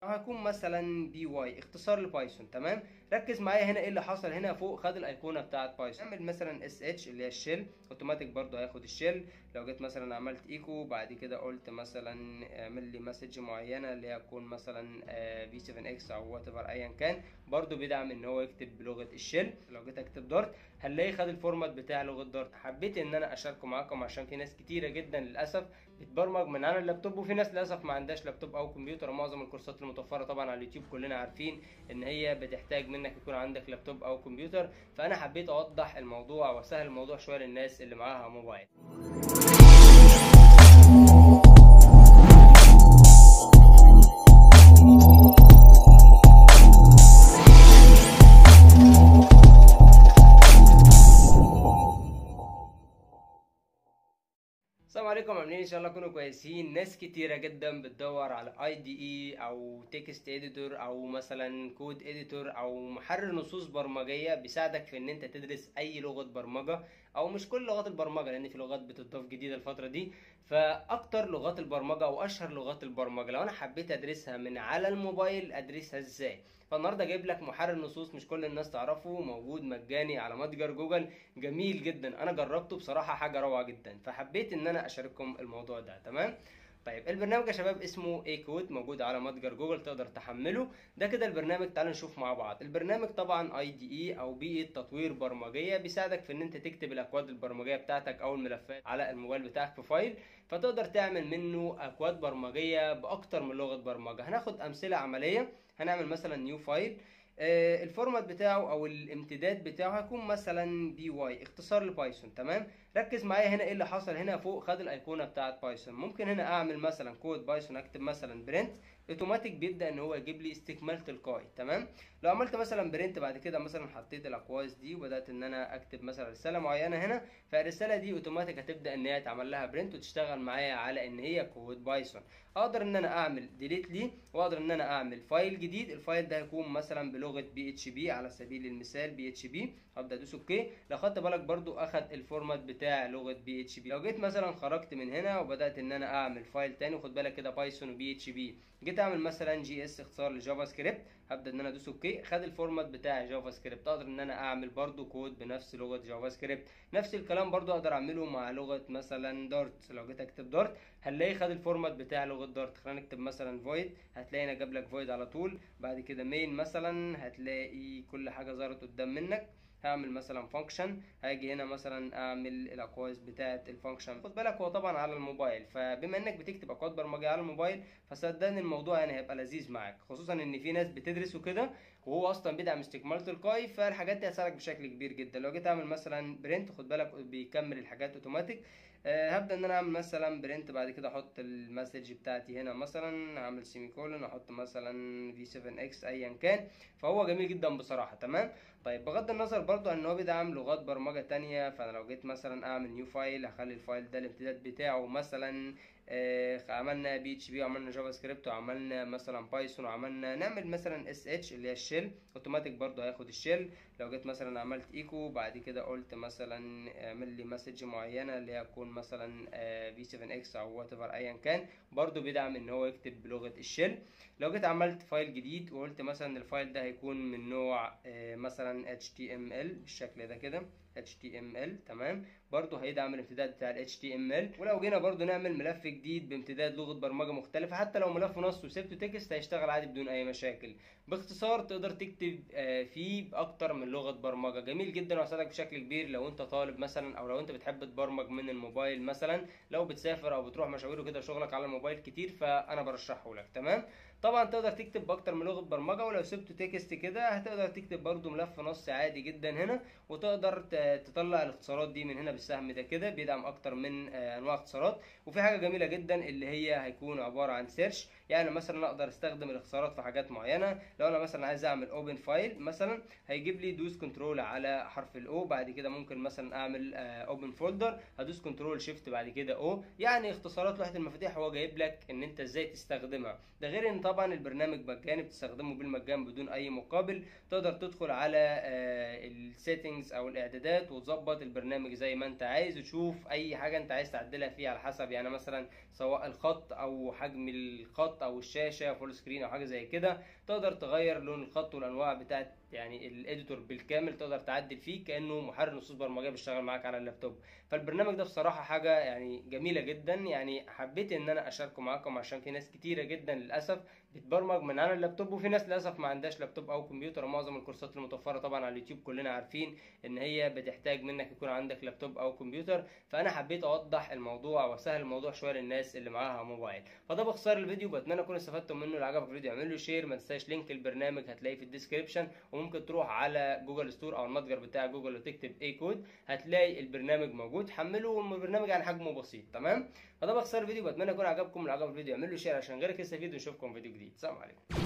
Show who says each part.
Speaker 1: هيكون مثلا بي واي اختصار لبايثون تمام ركز معايا هنا ايه اللي حصل هنا فوق خد الايقونه بتاعت بايثون اعمل مثلا اس اتش اللي هي الشيل اوتوماتيك برضو هياخد الشيل لو جيت مثلا عملت ايكو بعد كده قلت مثلا اعمل لي مسج معينه اللي هي تكون مثلا في 7 اكس او وات ايفر ايا كان برضو بيدعم ان هو يكتب بلغه الشيل لو جيت اكتب دارت هنلاقي خد الفورمات بتاع لغه دارت حبيت ان انا اشاركه معاكم عشان في ناس كتيره جدا للاسف بتبرمج من على اللابتوب وفي ناس للاسف ما عندهاش لابتوب او كمبيوتر ومعظم الكورسات المتوفره طبعا على اليوتيوب كلنا عارفين ان هي بتحتاج منك يكون عندك لابتوب او كمبيوتر فانا حبيت اوضح الموضوع واسهل الموضوع شويه للناس اللي معاها موبايل السلام عليكم عاملين ان شاء الله تكونوا كويسين ناس كتيرة جدا بتدور على اي دي اي او تكست اديتور او مثلا كود اديتور او محرر نصوص برمجية بيساعدك في ان انت تدرس اي لغة برمجة او مش كل لغات البرمجة لان في لغات بتضاف جديدة الفترة دي فاكتر لغات البرمجة او اشهر لغات البرمجة لو انا حبيت ادرسها من على الموبايل ادرسها ازاي فالنهارده جايب لك محرر نصوص مش كل الناس تعرفه موجود مجاني على متجر جوجل جميل جدا انا جربته بصراحه حاجه روعه جدا فحبيت ان انا اشارككم الموضوع ده تمام طيب البرنامج يا شباب اسمه اي كود موجود على متجر جوجل تقدر تحمله ده كده البرنامج تعالوا نشوف مع بعض البرنامج طبعا اي دي اي او بيئه تطوير برمجيه بيساعدك في ان انت تكتب الاكواد البرمجيه بتاعتك او الملفات على الموبايل بتاعك في فايل فتقدر تعمل منه اكواد برمجيه باكتر من لغه برمجه هناخد امثله عمليه هنعمل مثلا نيو فايل آه الفورمات بتاعه او الامتداد بتاعه هيكون مثلا بي واي اختصار لبايثون تمام ركز معايا هنا ايه اللي حصل هنا فوق خد الايقونه بتاعت بايثون ممكن هنا اعمل مثلا كود بايثون اكتب مثلا برنت اوتوماتيك بيبدا ان هو يجيب لي استكمال تلقائي تمام لو عملت مثلا برنت بعد كده مثلا حطيت الاقواس دي وبدات ان انا اكتب مثلا رساله معينه هنا فالرساله دي اوتوماتيك هتبدا ان هي تعمل لها برنت وتشتغل معايا على ان هي كود بايثون اقدر ان انا اعمل ديليت ليه واقدر ان انا اعمل فايل جديد الفايل ده هيكون مثلا بلغه بي اتش بي على سبيل المثال بي اتش بي هبدا ادوس اوكي لو خدت بالك برضو اخد الفورمات بتاع لغه بي اتش بي لو جيت مثلا خرجت من هنا وبدات ان انا اعمل فايل تاني وخد بالك كده بايثون وبي اتش بي جيت اعمل مثلا جي اس اختصار لجافا سكريبت هبدا ان انا ادوس اوكي خد الفورمات بتاع جافا سكريبت اقدر ان انا اعمل برضو كود بنفس لغه جافا سكريبت نفس الكلام برضو اقدر اعمله مع لغه مثلا دارت لو جيت اكتب دارت هنلاقي خد الفورمات بتاع لغه دارت خلينا نكتب مثلا فويد هتلاقي هنا جاب لك فويد على طول بعد كده مين مثلا هتلاقي كل حاجه ظهرت قدام منك هعمل مثلا فانكشن هاجي هنا مثلا اعمل الاقواس بتاعه الفانكشن خد بالك هو طبعا على الموبايل فبما انك بتكتب اكواد برمجيه على الموبايل فصدقني الموضوع يعني هيبقى لذيذ معاك خصوصا ان في ناس بتدرس وكده وهو اصلا بيدعم استكمال تلقائي فالحاجات دي هتساعدك بشكل كبير جدا لو جيت اعمل مثلا برنت خد بالك بيكمل الحاجات اوتوماتيك أه هبدا ان انا اعمل مثلا برنت بعد كده احط المسج بتاعتي هنا مثلا اعمل سيمي كولون احط مثلا في 7 اكس ايا كان فهو جميل جدا بصراحه تمام طيب بغض النظر برضو ان هو بيدعم لغات برمجه تانية فانا لو جيت مثلا اعمل نيو فايل هخلي الفايل ده الامتداد بتاعه مثلا آه عملنا بي اتش بي وعملنا جافا سكريبت وعملنا مثلا بايثون وعملنا نعمل مثلا اس اتش اللي هي الشيل اوتوماتيك برضو هياخد الشيل لو جيت مثلا عملت ايكو بعد كده قلت مثلا اعمل لي مسج معينه اللي هي تكون مثلا في 7 اكس او وات ايفر ايا كان برضو بيدعم ان هو يكتب بلغه الشيل لو جيت عملت فايل جديد وقلت مثلا الفايل ده هيكون من نوع آه مثلا HTML بالشكل ده كده HTML تمام برضو هيدعم الامتداد بتاع ال HTML ولو جينا برضو نعمل ملف جديد بامتداد لغه برمجه مختلفه حتى لو ملف نص وسبته تكست هيشتغل عادي بدون اي مشاكل باختصار تقدر تكتب آه فيه باكتر من لغه برمجه جميل جدا وهيساعدك بشكل كبير لو انت طالب مثلا او لو انت بتحب تبرمج من الموبايل مثلا لو بتسافر او بتروح مشاوير وكده شغلك على الموبايل كتير فانا برشحه لك تمام طبعا تقدر تكتب باكتر من لغه برمجه ولو سبته تكست كده هتقدر تكتب برضو ملف نص عادي جدا هنا وتقدر تطلع الاختصارات دي من هنا بالسهم ده كده بيدعم اكتر من انواع اختصارات وفي حاجه جميله جدا اللي هي هيكون عباره عن سيرش يعني مثلا اقدر استخدم الاختصارات في حاجات معينه لو انا مثلا عايز اعمل اوبن فايل مثلا هيجيب لي دوس كنترول على حرف الاو بعد كده ممكن مثلا اعمل اوبن فولدر هدوس كنترول شيفت بعد كده او يعني اختصارات لوحه المفاتيح هو جايب لك ان انت ازاي تستخدمها ده غير ان طبعا البرنامج مجاني بتستخدمه بالمجان بدون اي مقابل تقدر تدخل على السيتنجز او الاعدادات وتظبط البرنامج زي ما انت عايز وتشوف اي حاجه انت عايز تعدلها فيه على حسب يعني مثلا سواء الخط او حجم الخط الخط او الشاشه فول سكرين او حاجه زي كده تقدر تغير لون الخط والانواع بتاعت يعني الاديتور بالكامل تقدر تعدل فيه كانه محرر نصوص برمجيه بيشتغل معاك على اللابتوب فالبرنامج ده بصراحه حاجه يعني جميله جدا يعني حبيت ان انا اشاركه معاكم عشان في ناس كتيره جدا للاسف بتبرمج من على اللابتوب وفي ناس للاسف ما عندهاش لابتوب او كمبيوتر ومعظم الكورسات المتوفره طبعا على اليوتيوب كلنا عارفين ان هي بتحتاج منك يكون عندك لابتوب او كمبيوتر فانا حبيت اوضح الموضوع واسهل الموضوع شويه للناس اللي معاها موبايل فده باختصار الفيديو بتمنى تكونوا استفدتم منه لو عجبك الفيديو اعمل له شير ما تنساش لينك البرنامج هتلاقيه في الديسكربشن وممكن تروح على جوجل ستور او المتجر بتاع جوجل وتكتب اي كود هتلاقي البرنامج موجود حمله البرنامج يعني حجمه بسيط تمام فده باختصار الفيديو بتمنى يكون عجبكم لو عجب الفيديو اعمل له شير عشان غيرك يستفيد ونشوفكم فيديو جديد سلام عليكم